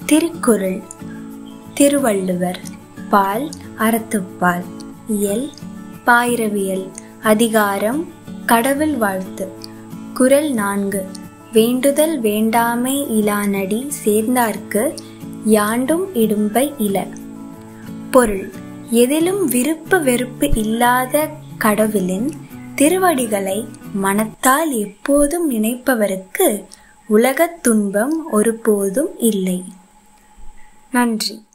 திருக்குறள் திருவள்ளுவர் பால் அறத்துப்பால் இயல் பாயிரவியல் அதிகாரம் கடவுள் வாழ்த்து குறள் நான்கு வேண்டுதல் வேண்டாமை இலானடி சேர்ந்தார்க்கு யாண்டும் இடும்பை இல பொருள் எதிலும் விருப்பு வெறுப்பு இல்லாத கடவுளின் திருவடிகளை மனத்தால் எப்போதும் நினைப்பவருக்கு உலகத் துன்பம் ஒருபோதும் இல்லை நன்றி